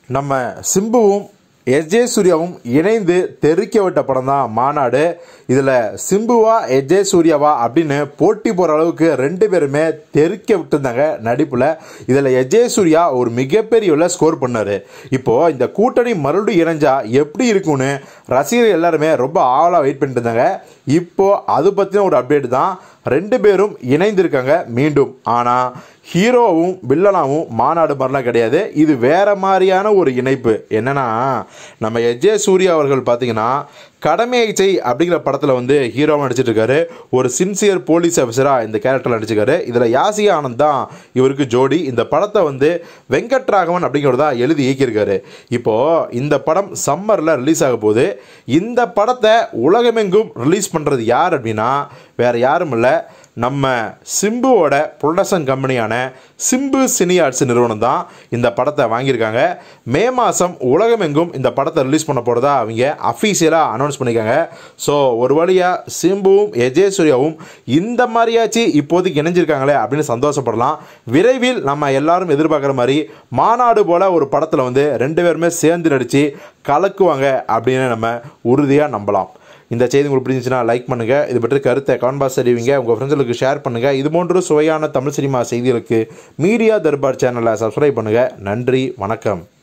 நம்ம சிம்புவும் எஸ்ஜே சூர்யாவும் இணைந்து தெறிக்க விட்ட படம் தான் மாநாடு இதில் சிம்புவா எஸ்ஜே சூர்யாவா அப்படின்னு போட்டி போகிற அளவுக்கு ரெண்டு பேருமே தெறிக்க விட்டுருந்தாங்க நடிப்பில் இதில் எஸ்ஜே சூர்யா ஒரு மிகப்பெரிய ஸ்கோர் பண்ணார் இப்போது இந்த கூட்டணி மறுபடியும் இணைஞ்சா எப்படி இருக்கும்னு ரசிகர்கள் எல்லாருமே ரொம்ப ஆவலாக வெயிட் பண்ணிட்டு இருந்தாங்க இப்போ அது பற்றின ஒரு அப்டேட் தான் ரெண்டு பேரும் இணைந்திருக்காங்க மீண்டும் ஆனால் ஹீரோவும் வில்லனாவும் மாநாடு மாதிரிலாம் கிடையாது இது வேற மாதிரியான ஒரு இணைப்பு என்னன்னா நம்ம எஜே சூர்யா அவர்கள் பார்த்தீங்கன்னா கடமையை செய் அப்படிங்கிற படத்தில் வந்து ஹீரோவாக நடிச்சிட்டு இருக்காரு ஒரு சின்சியர் போலீஸ் ஆஃபீஸராக இந்த கேரக்டரில் நடிச்சிருக்காரு இதில் யாசிகா ஆனந்த் தான் இவருக்கு ஜோடி இந்த படத்தை வந்து வெங்கட்ராகவன் அப்படிங்கிறத தான் எழுதி இயக்கியிருக்காரு இப்போது இந்த படம் சம்மரில் ரிலீஸ் ஆக போகுது இந்த படத்தை உலகமெங்கும் ரிலீஸ் பண்ணுறது யார் அப்படின்னா வேறு யாரும் இல்லை நம்ம சிம்புவோட ப்ரொடக்ஷன் கம்பெனியான சிம்பு சினி ஆர்ட்ஸ் நிறுவனம் தான் இந்த படத்தை வாங்கியிருக்காங்க மே மாதம் உலகமெங்கும் இந்த படத்தை ரிலீஸ் பண்ண போகிறதா அவங்க அஃபீஷியலாக அனௌன்ஸ் பண்ணியிருக்காங்க ஸோ ஒரு வழியாக சிம்புவும் எஜே சூர்யாவும் இந்த மாதிரியாச்சு இப்போதைக்கு இணைஞ்சிருக்காங்களே அப்படின்னு சந்தோஷப்படலாம் விரைவில் நம்ம எல்லாரும் எதிர்பார்க்குற மாதிரி மாநாடு போல் ஒரு படத்தில் வந்து ரெண்டு பேருமே சேர்ந்து நடித்து கலக்குவாங்க அப்படின்னு நம்ம உறுதியாக நம்பலாம் இந்த செய்தி உங்களுக்கு பிடிச்சிச்சுன்னா லைக் பண்ணுங்கள் இது பற்றி கருத்தை கமெண்ட் பாக்ஸ் அறிவிங்க உங்கள் ஃப்ரெண்ட்ஸுக்கு ஷேர் பண்ணுங்கள் இது போன்ற சுவையான தமிழ் சினிமா செய்திகளுக்கு மீடியா தர்பார் சேனலை சப்ஸ்கிரைப் பண்ணுங்கள் நன்றி வணக்கம்